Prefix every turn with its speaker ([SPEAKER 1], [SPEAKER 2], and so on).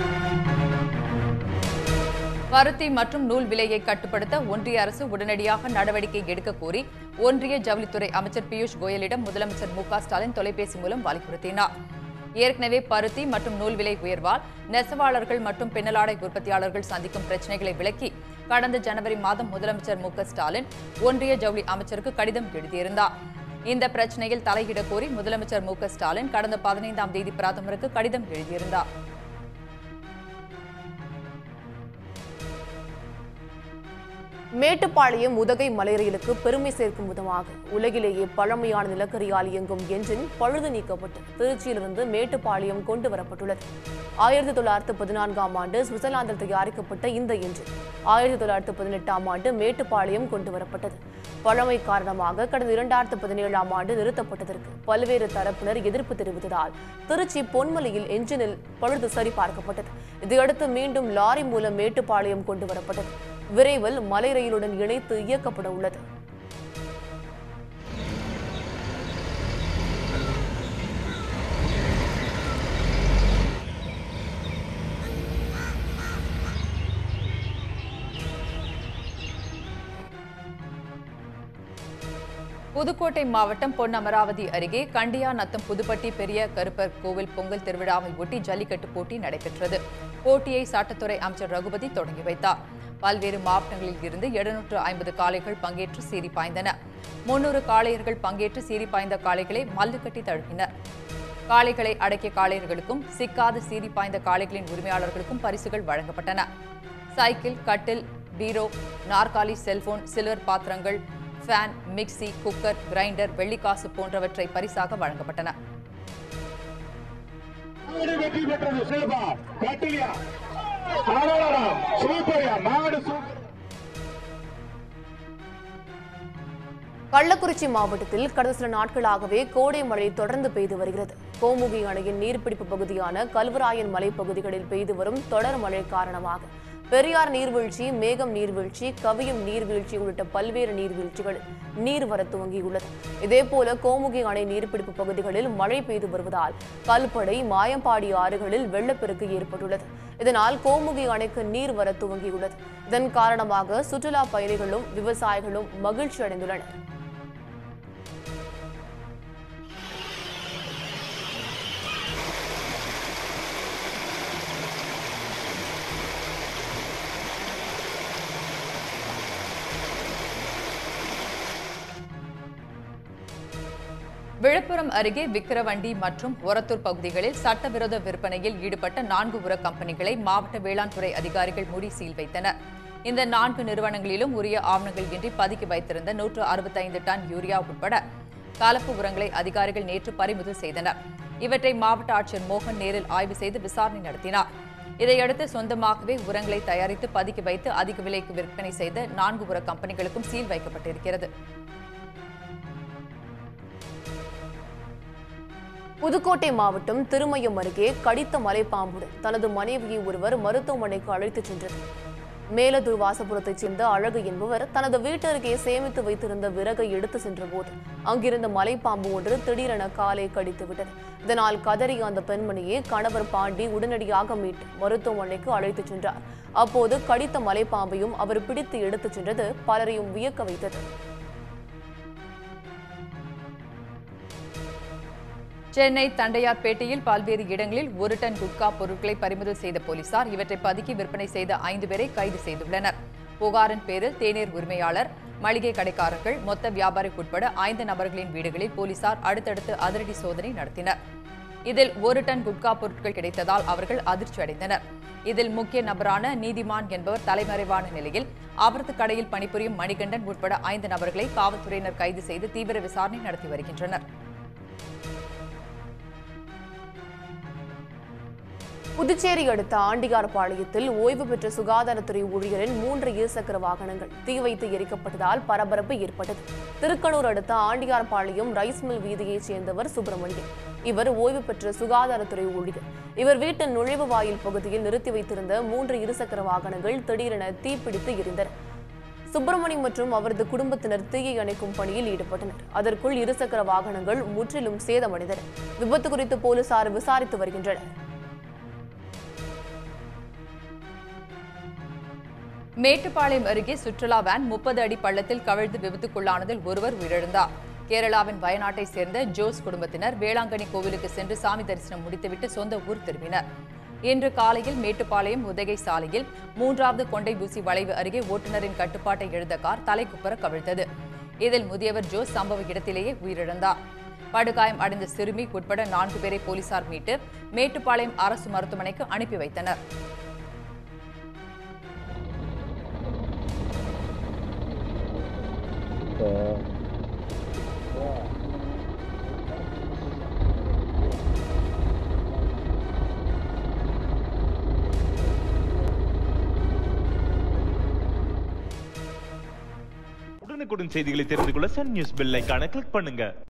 [SPEAKER 1] பருத்தி மற்றும் நூல் விலையை கட்டுப்படுத்த ஒன்றிய அரசு உடனடியாக நடவடிக்கை எடுக்க கோரி ஒன்றிய ஜவுளித்துறை அமைச்சர் பியூஷ் கோயலிடம் முதலமைச்சர் மு க ஸ்டாலின் தொலைபேசி மூலம் வலியுறுத்தினார் ஏற்கனவே பருத்தி மற்றும் நூல் விலை உயர்வால் நெசவாளர்கள் மற்றும் பின்னலாடை உற்பத்தியாளர்கள் சந்திக்கும் பிரச்சினைகளை விளக்கி கடந்த ஜனவரி மாதம் முதலமைச்சர் மு க ஸ்டாலின் ஒன்றிய ஜவுளி அமைச்சருக்கு கடிதம் எழுதியிருந்தார் இந்த பிரச்சனையில் தலையிட கோரி முதலமைச்சர் மு க ஸ்டாலின் கடந்த பதினைந்தாம் தேதி பிரதமருக்கு கடிதம் எழுதியிருந்தார்
[SPEAKER 2] மேட்டுப்பாளையம் உதகை மலை ரயிலுக்கு பெருமை சேர்க்கும் விதமாக உலகிலேயே பழமையான நிலக்கரியால் இயங்கும் என்ஜின் பழுது நீக்கப்பட்டு திருச்சியிலிருந்து மேட்டுப்பாளையம் கொண்டு வரப்பட்டுள்ளது ஆயிரத்தி தொள்ளாயிரத்து பதினான்காம் ஆண்டு சுவிட்சர்லாந்தில் தயாரிக்கப்பட்ட இந்த என்ஜின் ஆயிரத்தி தொள்ளாயிரத்து பதினெட்டாம் ஆண்டு மேட்டுப்பாளையம் கொண்டு வரப்பட்டது பழமை காரணமாக கடந்த இரண்டாயிரத்து பதினேழாம் ஆண்டு நிறுத்தப்பட்டதற்கு பல்வேறு தரப்பினர் எதிர்ப்பு தெரிவித்ததால் திருச்சி பொன்மலையில் என்ஜினில் பழுது சரிபார்க்கப்பட்டது இதையடுத்து மீண்டும் லாரி மூலம் மேட்டுப்பாளையம் கொண்டு வரப்பட்டது விரைவில் மலை ரயிலுடன் இணைத்து இயக்கப்பட உள்ளது
[SPEAKER 1] புதுக்கோட்டை மாவட்டம் பொன்னமராவதி அருகே கண்டியா நத்தம் புதுப்பட்டி பெரிய கருப்பர் கோவில் பொங்கல் திருவிழாவை ஒட்டி ஜல்லிக்கட்டு போட்டி நடைபெற்றது போட்டியை சட்டத்துறை அமைச்சர் ரகுபதி தொடங்கி வைத்தார் பல்வேறு மாவட்டங்களில் இருந்து எழுநூற்று ஐம்பது காளைகள் பங்கேற்று சீறி பாய்ந்தன முன்னூறு காளையர்கள் பங்கேற்று சீறி பாய்ந்த காளைகளை மல்லுக்கட்டி தழுவினர் காளைகளை அடக்கிய காளையர்களுக்கும் சிக்காது சீறி பாய்ந்த காளைகளின் உரிமையாளர்களுக்கும் பரிசுகள் வழங்கப்பட்டன சைக்கிள் கட்டில் பீரோ நாற்காலி செல்போன் சில்வர் பாத்திரங்கள் ஃபேன் மிக்ஸி குக்கர் கிரைண்டர் வெள்ளிக்காசு போன்றவற்றை பரிசாக வழங்கப்பட்டன
[SPEAKER 3] மாடு வெற்றி பெற்றது சிலபா கட்டிலியா ஆரோரம் சூப்பரியா மாடு சூப்பர்
[SPEAKER 2] கள்ளக்குறிச்சி மாவட்டத்தில் கடந்த சில நாட்களாகவே கோடை மழை தொடர்ந்து பெய்து வருகிறது கோமுகி அணையின் நீர்பிடிப்பு பகுதியான கல்வராயன் மலைப்பகுதிகளில் பெய்து வரும் தொடர் மழை காரணமாக பெரியார் நீர்வீழ்ச்சி மேகம் நீர்வீழ்ச்சி கவியம் நீர்வீழ்ச்சி உள்ளிட்ட பல்வேறு நீர்வீழ்ச்சிகளில் நீர் வர துவங்கியுள்ளது இதேபோல கோமுகி அணை நீர்பிடிப்பு பகுதிகளில் மழை பெய்து வருவதால் கல்படை மாயம்பாடி ஆறுகளில் வெள்ளப்பெருக்கு ஏற்பட்டுள்ளது இதனால் கோமுகி அணைக்கு நீர் வர துவங்கியுள்ளது இதன் காரணமாக சுற்றுலா பயணிகளும் விவசாயிகளும் மகிழ்ச்சி அடைந்துள்ளனர்
[SPEAKER 1] விழுப்புரம் அருகே விக்கிரவண்டி மற்றும் ஒரத்தூர் பகுதிகளில் சட்டவிரோத விற்பனையில் ஈடுபட்ட நான்கு உர கம்பெனிகளை மாவட்ட வேளாண் துறை அதிகாரிகள் மூடி சீல் வைத்தனர் இந்த நான்கு நிறுவனங்களிலும் உரிய ஆவணங்கள் இன்றி பதுக்கி வைத்திருந்த நூற்று அறுபத்தைந்து டன் யூரியா உட்பட கலப்பு உரங்களை அதிகாரிகள் நேற்று பறிமுதல் செய்தனர் இவற்றை மாவட்ட ஆட்சியர் மோகன் நேரில் ஆய்வு செய்து விசாரணை நடத்தினார் இதையடுத்து சொந்தமாகவே உரங்களை தயாரித்து பதுக்கி வைத்து அதிக விலைக்கு விற்பனை செய்த நான்கு உர கம்பெனிகளுக்கும் சீல் வைக்கப்பட்டிருக்கிறது
[SPEAKER 2] புதுக்கோட்டை மாவட்டம் திருமயம் அருகே கடித்த மலைப்பாம்புடன் தனது மனைவியை ஒருவர் மருத்துவமனைக்கு அழைத்துச் சென்றது மேலதூர் வாசபுரத்தைச் சேர்ந்த அழகு என்பவர் தனது வீட்டருகே சேமித்து வைத்திருந்த விறகை எடுத்து சென்றபோது அங்கிருந்த மலைப்பாம்பு ஒன்று திடீரென காலை கடித்து விட்டது இதனால் கதறிய அந்த பெண்மணியை கணவர் பாண்டி உடனடியாக மீட்டு மருத்துவமனைக்கு அழைத்துச் சென்றார் அப்போது கடித்த மலைப்பாம்பையும் அவர் பிடித்து எடுத்துச் சென்றது பலரையும் வியக்க வைத்தது
[SPEAKER 1] சென்னை தண்டையார்பேட்டையில் பல்வேறு இடங்களில் ஒரு டன் குட்கா பொருட்களை பறிமுதல் செய்த போலீசார் இவற்றை பதுக்கி விற்பனை செய்த ஐந்து பேரை கைது செய்துள்ளனர் புகாரின் பேரில் தேநீர் உரிமையாளர் மளிகை கடைக்காரர்கள் மொத்த வியாபாரி உட்பட ஐந்து நபர்களின் வீடுகளில் போலீசார் அடுத்தடுத்து அதிரடி சோதனை நடத்தினர் இதில் ஒரு டன் குட்கா பொருட்கள் கிடைத்ததால் அவர்கள் அதிர்ச்சி அடைந்தனர் இதில் முக்கிய நபரான நீதிமான் என்பவர் தலைமறைவான நிலையில் அவரது கடையில் பணிபுரியும் மணிகண்டன் உட்பட ஐந்து நபர்களை காவல்துறையினர் கைது செய்து தீவிர விசாரணை நடத்தி வருகின்றனர்
[SPEAKER 2] புதுச்சேரி அடுத்த ஆண்டியார்பாளையத்தில் ஓய்வு பெற்ற சுகாதாரத்துறை ஊழியரின் மூன்று இருசக்கர வாகனங்கள் தீ வைத்து எரிக்கப்பட்டதால் பரபரப்பு ஏற்பட்டது திருக்கனூர் அடுத்த ஆண்டியார்பாளையம் ரைஸ் மில் வீதியைச் சேர்ந்தவர் சுப்பிரமணியன் இவர் ஓய்வு பெற்ற சுகாதாரத்துறை ஊழியர் இவர் வீட்டின் நுழைவு வாயில் பகுதியில் நிறுத்தி வைத்திருந்த மூன்று இருசக்கர வாகனங்கள் திடீரென தீப்பிடித்து எரிந்தன சுப்பிரமணியம் மற்றும் அவரது குடும்பத்தினர் தீயை அணைக்கும் பணியில் ஈடுபட்டனர் அதற்குள் இருசக்கர வாகனங்கள் முற்றிலும் சேதமடைந்தன விபத்து குறித்து போலீசார் விசாரித்து வருகின்றனர்
[SPEAKER 1] மேட்டுப்பாளையம் அருகே சுற்றுலா வேன் முப்பது அடி பள்ளத்தில் கவிழ்ந்து விபத்துக்குள்ளானதில் ஒருவர் உயிரிழந்தார் கேரளாவின் வயநாட்டை சேர்ந்த ஜோஸ் குடும்பத்தினர் வேளாங்கண்ணி கோவிலுக்கு சென்று சாமி தரிசனம் முடித்துவிட்டு சொந்த ஊர் திரும்பினர் இன்று காலையில் மேட்டுப்பாளையம் உதகை சாலையில் மூன்றாவது கொண்டை பூசி வளைவு அருகே ஓட்டுநரின் கட்டுப்பாட்டை இழந்த கார் தலைக்குப்புற கவிழ்த்தது இதில் முதியவர் ஜோஸ் சம்பவ இடத்திலேயே உயிரிழந்தார் படுகாயம் அடைந்த சிறுமி உட்பட நான்கு பேரை போலீசார் மீட்டு மேட்டுப்பாளையம் அரசு மருத்துவமனைக்கு அனுப்பி வைத்தனர்
[SPEAKER 4] உடனுக்குடன் செய்திகளை தெரிந்து கொள்ள சன் நியூஸ் பெல் ஐகானை கிளிக் பண்ணுங்க